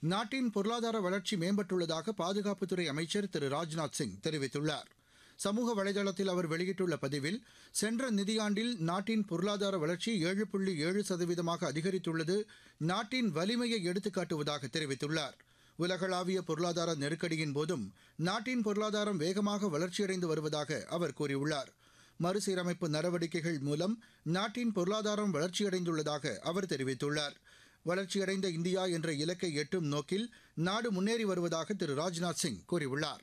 நாட்டின் பொருளாதார வளர்ச்சி மேம்பட்டுள்ளதாக பாதுகாப்புத்துறை அமைச்சர் திரு ராஜ்நாத் சிங் தெரிவித்துள்ளார் சமூக வலைதளத்தில் அவர் வெளியிட்டுள்ள பதிவில் சென்ற நிதியாண்டில் நாட்டின் பொருளாதார வளர்ச்சி ஏழு புள்ளி ஏழு சதவீதமாக அதிகரித்துள்ளது நாட்டின் வலிமையை எடுத்துக்காட்டுவதாக தெரிவித்துள்ளார் உலகளாவிய பொருளாதார நெருக்கடியின் போதும் நாட்டின் பொருளாதாரம் வேகமாக வளர்ச்சியடைந்து வருவதாக அவர் கூறியுள்ளார் மறுசீரமைப்பு நடவடிக்கைகள் மூலம் நாட்டின் பொருளாதாரம் வளர்ச்சியடைந்துள்ளதாக அவர் தெரிவித்துள்ளார் வளர்ச்சியடைந்த இந்தியா என்ற இலக்கை எட்டும் நோக்கில் நாடு முன்னேறி வருவதாக திரு ராஜ்நாத் சிங் கூறியுள்ளார்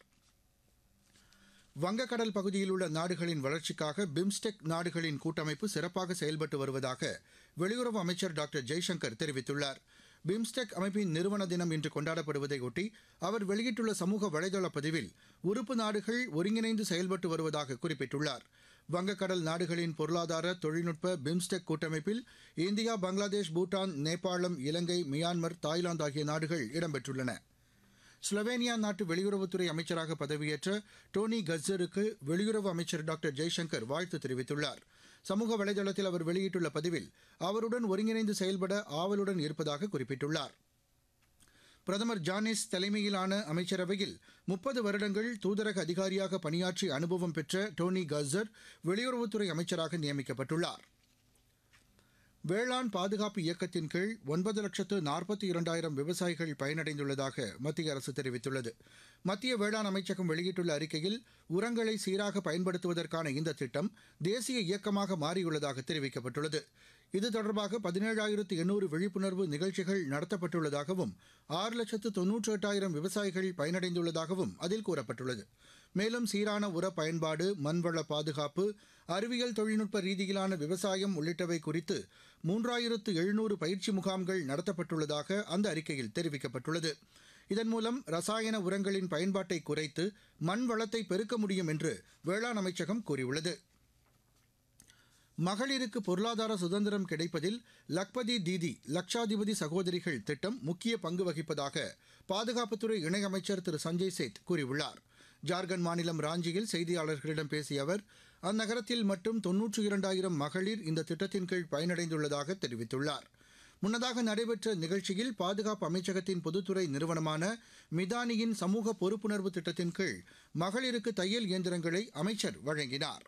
வங்கக்கடல் பகுதியில் உள்ள நாடுகளின் வளர்ச்சிக்காக பிம்ஸ்டெக் நாடுகளின் கூட்டமைப்பு சிறப்பாக செயல்பட்டு வருவதாக வெளியுறவு அமைச்சர் டாக்டர் ஜெய்சங்கர் தெரிவித்துள்ளார் பிம்ஸ்டெக் அமைப்பின் நிறுவன தினம் இன்று கொண்டாடப்படுவதையொட்டி அவர் வெளியிட்டுள்ள சமூக வலைதள பதிவில் உறுப்பு நாடுகள் ஒருங்கிணைந்து செயல்பட்டு வருவதாக குறிப்பிட்டுள்ளார் வங்கக்கடல் நாடுகளின் பொருளாதார தொழில்நுட்ப பிம்ஸ்டெக் கூட்டமைப்பில் இந்தியா பங்களாதேஷ் பூட்டான் நேபாளம் இலங்கை மியான்மர் தாய்லாந்து ஆகிய நாடுகள் இடம்பெற்றுள்ளன ஸ்லோவேனியா நாட்டு வெளியுறவுத்துறை அமைச்சராக பதவியேற்ற டோனி கஸ்ஸருக்கு வெளியுறவு அமைச்சர் டாக்டர் ஜெய்சங்கர் வாழ்த்து தெரிவித்துள்ளார் சமூக வலைதளத்தில் அவர் வெளியிட்டுள்ள பதிவில் அவருடன் ஒருங்கிணைந்து செயல்பட ஆவலுடன் இருப்பதாக குறிப்பிட்டுள்ளார் பிரதமர் ஜானிஸ் தலைமையிலான அமைச்சரவையில் முப்பது வருடங்கள் தூதரக அதிகாரியாக பணியாற்றி அனுபவம் பெற்ற டோனி கஸ்ஸர் வெளியுறவுத்துறை அமைச்சராக நியமிக்கப்பட்டுள்ளார் வேளாண் பாதுகாப்பு இயக்கத்தின் கீழ் ஒன்பது லட்சத்து நாற்பத்தி இரண்டாயிரம் விவசாயிகள் பயனடைந்துள்ளதாக மத்திய அரசு தெரிவித்துள்ளது மத்திய வேளாண் அமைச்சகம் வெளியிட்டுள்ள அறிக்கையில் உரங்களை சீராக பயன்படுத்துவதற்கான இந்த திட்டம் தேசிய இயக்கமாக மாறியுள்ளதாக தெரிவிக்கப்பட்டுள்ளது இது தொடர்பாக பதினேழாயிரத்து எண்ணூறு விழிப்புணர்வு நிகழ்ச்சிகள் நடத்தப்பட்டுள்ளதாகவும் ஆறு லட்சத்து தொன்னூற்றி எட்டாயிரம் விவசாயிகள் பயனடைந்துள்ளதாகவும் அதில் கூறப்பட்டுள்ளது மேலும் சீரான உர பயன்பாடு மண்வள பாதுகாப்பு அறிவியல் தொழில்நுட்ப ரீதியிலான விவசாயம் உள்ளிட்டவை குறித்து மூன்றாயிரத்து எழுநூறு பயிற்சி முகாம்கள் நடத்தப்பட்டுள்ளதாக அந்த அறிக்கையில் தெரிவிக்கப்பட்டுள்ளது இதன் மூலம் ரசாயன உரங்களின் பயன்பாட்டை குறைத்து மண் வளத்தை பெருக்க முடியும் என்று வேளாண் அமைச்சகம் கூறியுள்ளது மகளிருக்கு பொருளாதார சுதந்திரம் கிடைப்பதில் லக்பதி தீதி லட்சாதிபதி சகோதரிகள் திட்டம் முக்கிய பங்கு வகிப்பதாக பாதுகாப்புத்துறை இணையமைச்சர் திரு சஞ்சய் சேத் கூறியுள்ளார் ஜார்க்கண்ட் மாநிலம் ராஞ்சியில் செய்தியாளர்களிடம் பேசிய அவர் அந்நகரத்தில் மட்டும் தொன்னூற்றி இரண்டாயிரம் மகளிர் இந்த திட்டத்தின் கீழ் பயனடைந்துள்ளதாக தெரிவித்துள்ளார் முன்னதாக நடைபெற்ற நிகழ்ச்சியில் பாதுகாப்பு அமைச்சகத்தின் பொதுத்துறை நிறுவனமான மிதானியின் சமூக பொறுப்புணர்வு திட்டத்தின் கீழ் மகளிருக்கு தையல் இயந்திரங்களை அமைச்சர் வழங்கினார்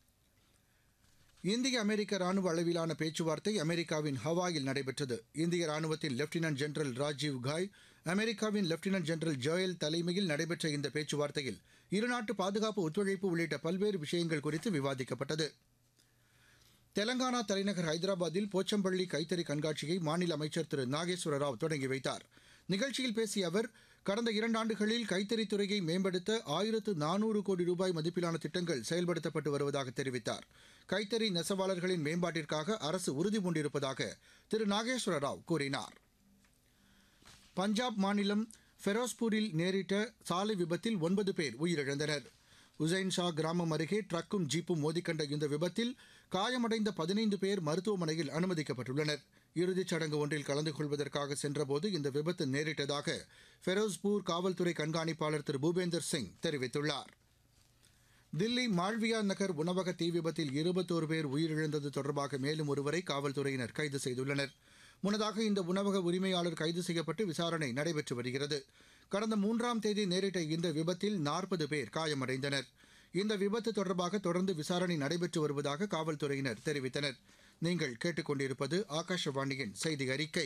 இந்திய அமெரிக்க ராணுவ அளவிலான பேச்சுவார்த்தை அமெரிக்காவின் ஹவாயில் நடைபெற்றது இந்திய ராணுவத்தின் லெப்டினன்ட் ஜெனரல் ராஜீவ் காய் அமெரிக்காவின் லெப்டினன்ட் ஜெனரல் ஜோயல் தலைமையில் நடைபெற்ற இந்த பேச்சுவார்த்தையில் இருநாட்டு பாதுகாப்பு ஒத்துழைப்பு உள்ளிட்ட பல்வேறு விஷயங்கள் குறித்து விவாதிக்கப்பட்டது தெலங்கானா தலைநகர் ஹைதராபாத்தில் போச்சம்பள்ளி கைத்தறி கண்காட்சியை மாநில அமைச்சர் திரு நாகேஸ்வர ராவ் தொடங்கி வைத்தார் நிகழ்ச்சியில் பேசிய அவர் கடந்த இரண்டாண்டுகளில் கைத்தறித் துறையை மேம்படுத்த ஆயிரத்து நானூறு கோடி ரூபாய் மதிப்பிலான திட்டங்கள் செயல்படுத்தப்பட்டு வருவதாக தெரிவித்தார் கைத்தறி நெசவாளர்களின் மேம்பாட்டிற்காக அரசு உறுதிபூண்டிருப்பதாக திரு நாகேஸ்வர ராவ் கூறினார் பஞ்சாப் மாநிலம் ஃபெரோஸ்பூரில் நேரிட்ட சாலை விபத்தில் ஒன்பது பேர் உயிரிழந்தனர் உசைன் ஷா கிராமம் அருகே ட்ரக்கும் ஜீப்பும் மோதிக்கண்ட இந்த விபத்தில் காயமடைந்த பதினைந்து பேர் மருத்துவமனையில் அனுமதிக்கப்பட்டுள்ளனர் இறுதிச் சடங்கு ஒன்றில் கலந்து கொள்வதற்காக சென்றபோது இந்த விபத்து நேரிட்டதாக ஃபெரோஸ்பூர் காவல்துறை கண்காணிப்பாளர் திரு பூபேந்தர் சிங் தெரிவித்துள்ளார் தில்லி மால்வியா நகர் உணவக தீ விபத்தில் இருபத்தோரு பேர் உயிரிழந்தது தொடர்பாக மேலும் ஒருவரை காவல்துறையினர் கைது செய்துள்ளனர் முன்னதாக இந்த உணவக உரிமையாளர் கைது செய்யப்பட்டு விசாரணை நடைபெற்று வருகிறது கடந்த மூன்றாம் தேதி நேரிட்ட இந்த விபத்தில் நாற்பது பேர் காயமடைந்தனர் இந்த விபத்து தொடர்பாக தொடர்ந்து விசாரணை நடைபெற்று வருவதாக காவல்துறையினர் தெரிவித்தனர் நீங்கள் கேட்டுக்கொண்டிருப்பது ஆகாஷவாணியின் செய்தி அறிக்கை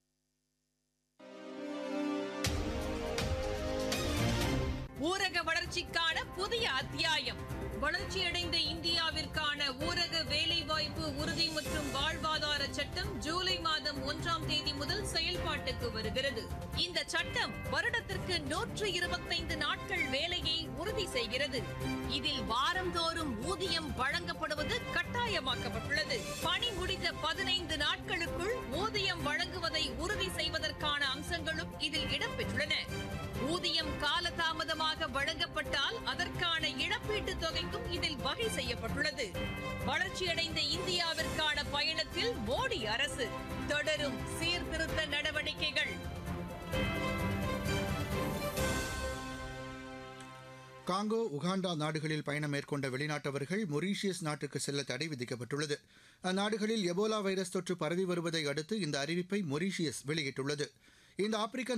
ஊரக வளர்ச்சிக்கான புதிய அத்தியாயம் வளர்ச்சியடைந்த இந்தியாவிற்கான ஊரக வேலைவாய்ப்பு உறுதி மற்றும் வாழ்வாதார சட்டம் ஜூலை மாதம் ஒன்றாம் தேதி முதல் செயல்பாட்டுக்கு வருகிறது இந்த சட்டம் வருடத்திற்கு நூற்று இருபத்தைந்து நாட்கள் வேலையை உறுதி செய்கிறது இதில் வாரந்தோறும் ஊதியம் வழங்கப்படுவது கட்டாயமாக்கப்பட்டுள்ளது பணி முடிந்த பதினைந்து நாட்களுக்குள் ஊதியம் வழங்குவதை உறுதி செய்வதற்கான அம்சங்களும் இதில் இடம்பெற்றுள்ளன ஊதியம் காலதாமதமாக வழங்கப்பட்டால் அதற்கான இழப்பீட்டுத் தொகைக்கும் இதில் வகை செய்யப்பட்டுள்ளது வளர்ச்சியடைந்த இந்தியாவிற்கான பயணத்தில் மோடி அரசு தொடரும் சீர்திருத்த நடவடிக்கைகள் காங்கோ உகாண்டா நாடுகளில் பயணம் மேற்கொண்ட வெளிநாட்டவர்கள் மொரீஷியஸ் நாட்டுக்கு செல்ல தடை விதிக்கப்பட்டுள்ளது அந்நாடுகளில் எபோலா வைரஸ் தொற்று பரவி வருவதை அடுத்து இந்த அறிவிப்பை மொரீஷியஸ் வெளியிட்டுள்ளது இந்த ஆப்பிரிக்க